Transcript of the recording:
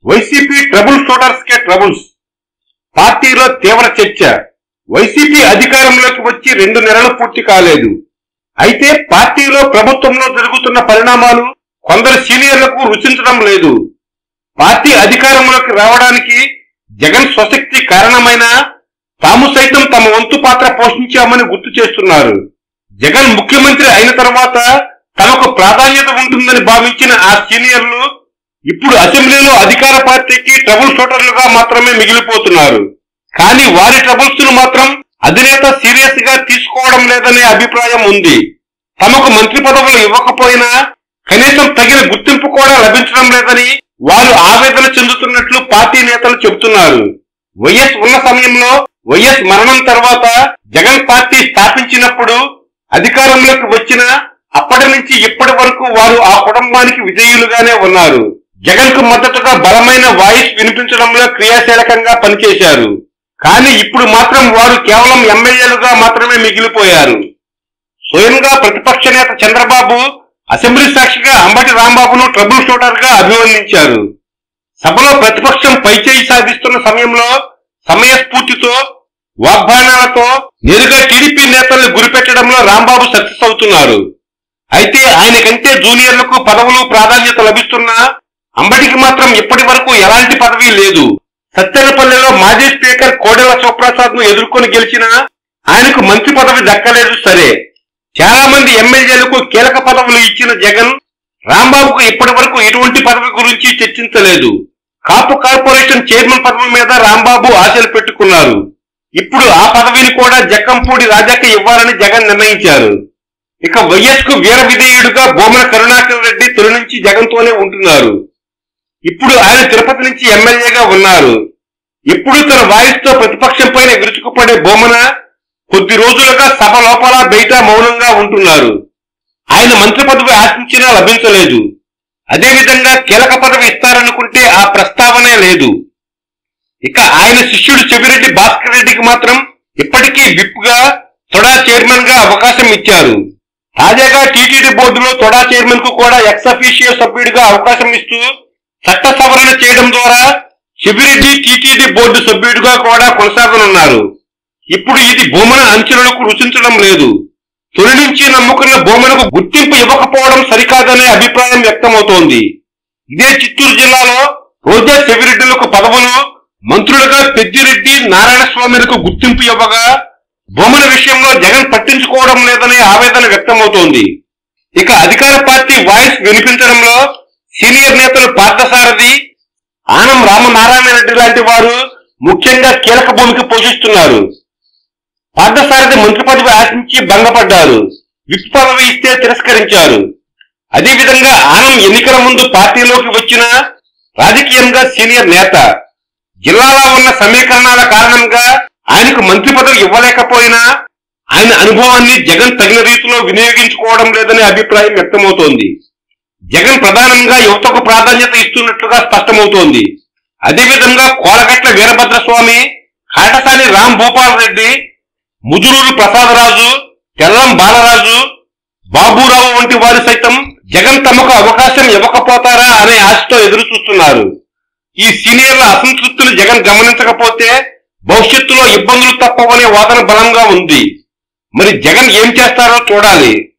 YCP trouble shooters కే troubles పార్టీలో తీవ్ర చర్చ వైసీపీ అధికారంలోకి వచ్చి రెండు నెలలు పూర్తి కాలేదు అయితే పార్టీలో ప్రభుత్వంలో జరుగుతున్న పరిణామాలు కొందరు సీనియర్లకు రుచించడం లేదు పార్టీ అధికారంలోకి రావడానికి జగన్ స్వశక్తి కారణమైన తాము సైతం తమ వంతు పాత్ర పోషించామని గుర్తు చేస్తున్నారు జగన్ ముఖ్యమంత్రి అయిన తర్వాత తమకు ప్రాధాన్యత ఉంటుందని భావించిన ఆ సీనియర్లు ఇప్పుడు అసెంబ్లీలో అధికార పార్టీకి ట్రబుల్ షూటర్లుగా మాత్రమే మిగిలిపోతున్నారు కానీ వారి ట్రబుల్స్ ను మాత్రం అధినేత సీరియస్ గా తీసుకోవడం లేదనే అభిప్రాయం ఉంది తమకు మంత్రి పదవులు ఇవ్వకపోయినా కనీసం తగిన గుర్తింపు కూడా లభించడం లేదని వారు ఆవేదన చెందుతున్నట్లు పార్టీ నేతలు చెబుతున్నారు వైఎస్ ఉన్న సమయంలో వైఎస్ మరణం తర్వాత జగన్ పార్టీ స్థాపించినప్పుడు అధికారంలోకి వచ్చిన అప్పటి నుంచి ఇప్పటి వరకు వారు ఆ కుటుంబానికి విధేయులుగానే ఉన్నారు జగన్ కు మద్దతుగా బలమైన వాయిస్ వినిపించడంలో క్రియాశీలకంగా పనిచేశారు కానీ ఇప్పుడు మాత్రం వారు కేవలం ఎమ్మెల్యేలుగా మాత్రమే మిగిలిపోయారు స్వయంగా ప్రతిపక్ష నేత చంద్రబాబు అసెంబ్లీ సాక్షిగా అంబటి రాంబాబును ట్రబుల్ షూటర్ గా అభివర్ణించారు సభలో ప్రతిపక్షం పైచేయి సాధిస్తున్న సమయంలో సమయస్ఫూర్తితో వాగ్దానాలతో నేరుగా టీడీపీ నేతల్ని గురిపెట్టడంలో రాంబాబు సక్సెస్ అవుతున్నారు అయితే ఆయన కంటే జూనియర్లకు పదవులు ప్రాధాన్యత లభిస్తున్నా అంబటికి మాత్రం ఇప్పటి వరకు ఎలాంటి పదవి లేదు సత్తెనపల్లిలో మాజీ స్పీకర్ కోడెల శివప్రసాద్ ను ఎదుర్కొని గెలిచినా ఆయనకు మంత్రి పదవి దక్కలేదు సరే చాలా మంది ఎమ్మెల్యేలకు కీలక పదవులు ఇచ్చిన జగన్ రాంబాబుకు ఇప్పటి వరకు ఎటువంటి పదవి గురించి చర్చించలేదు కాపు కార్పొరేషన్ చైర్మన్ పదవి మీద రాంబాబు ఆశలు పెట్టుకున్నారు ఇప్పుడు ఆ పదవిని కూడా జక్కంపూడి రాజాకి ఇవ్వాలని జగన్ నిర్ణయించారు ఇక వైఎస్ కు వీర విధేయుడుగా బొమ్మల కరుణాకర్ రెడ్డి తొలి నుంచి జగన్ తోనే ఉంటున్నారు ఇప్పుడు ఆయన తిరుపతి నుంచి ఎమ్మెల్యేగా ఉన్నారు ఇప్పుడు తన వాయిస్ తో ప్రతిపక్షం పైన విరుచుకుపడే బొమ్మన కొద్ది రోజులుగా సభ లోపల బయట మౌనంగా ఉంటున్నారు ఆయన మంత్రి పదవి ఆశించినా లభించలేదు అదేవిధంగా కీలక పదవి ఇస్తారనుకుంటే ఆ ప్రస్తావనే లేదు ఇక ఆయన శిష్యుడు చెవిరెడ్డి భాస్కర్ రెడ్డికి మాత్రం ఇప్పటికీ విప్ గా తొడా చైర్మన్ గా అవకాశం ఇచ్చారు తాజాగా టీటీడీ బోర్డులో తొడా చైర్మన్ కు కూడా ఎక్స్ అఫీషియో సభ్యుడిగా అవకాశం ఇస్తూ చట్ట సవరణ చేయడం ద్వారా చెవిరెడ్డి టీటీడీ బోర్డు సభ్యుడిగా కూడా కొనసాగనున్నారు ఇప్పుడు ఇది భూమన అంచనలకు రుచించడం లేదు తొలి నుంచి నమ్ముకున్న భూమనకు గుర్తింపు ఇవ్వకపోవడం సరికాదనే అభిప్రాయం వ్యక్తమవుతోంది ఇదే చిత్తూరు జిల్లాలో రోజా చెవిరెడ్డిలకు పదవులు మంత్రులుగా పెద్దిరెడ్డి నారాయణ స్వామిలకు గుర్తింపు ఇవ్వగా బొమ్మల విషయంలో జగన్ పట్టించుకోవడం లేదనే ఆవేదన వ్యక్తమవుతోంది ఇక అధికార పార్టీ వాయిస్ వినిపించడంలో సీనియర్ నేతలు పార్థసారథి ఆనం రామనారాయణ రెడ్డి లాంటి వారు ముఖ్యంగా కీలక భూమిక పోషిస్తున్నారు పార్థసారథి మంత్రి పదవి ఆశించి భంగపడ్డారు విప్ పదవి ఇస్తే తిరస్కరించారు అదేవిధంగా ఆనం ఎన్నికల ముందు పార్టీలోకి వచ్చిన రాజకీయంగా సీనియర్ నేత జిల్లాలో ఉన్న సమీకరణాల కారణంగా ఆయనకు మంత్రి పదవి ఇవ్వలేకపోయినా ఆయన అనుభవాన్ని జగన్ తగిన రీతిలో వినియోగించుకోవడం లేదనే అభిప్రాయం వ్యక్తమవుతోంది జగన్ ప్రధానంగా యువతకు ప్రాధాన్యత ఇస్తున్నట్లుగా స్పష్టమవుతోంది అదేవిధంగా కోలగట్ల వీరభద్రస్వామి కాటసాని రామ్ భూపాల్ రెడ్డి ముదురూరు ప్రసాదరాజు తెల్లం బాలరాజు బాబురావు వంటి వారు సైతం జగన్ తమకు అవకాశం ఇవ్వకపోతారా అనే ఆశతో ఎదురు చూస్తున్నారు ఈ సీనియర్ల అసంతృప్తిని జగన్ గమనించకపోతే భవిష్యత్తులో ఇబ్బందులు తప్పవనే వాదన బలంగా ఉంది మరి జగన్ ఏం చేస్తారో చూడాలి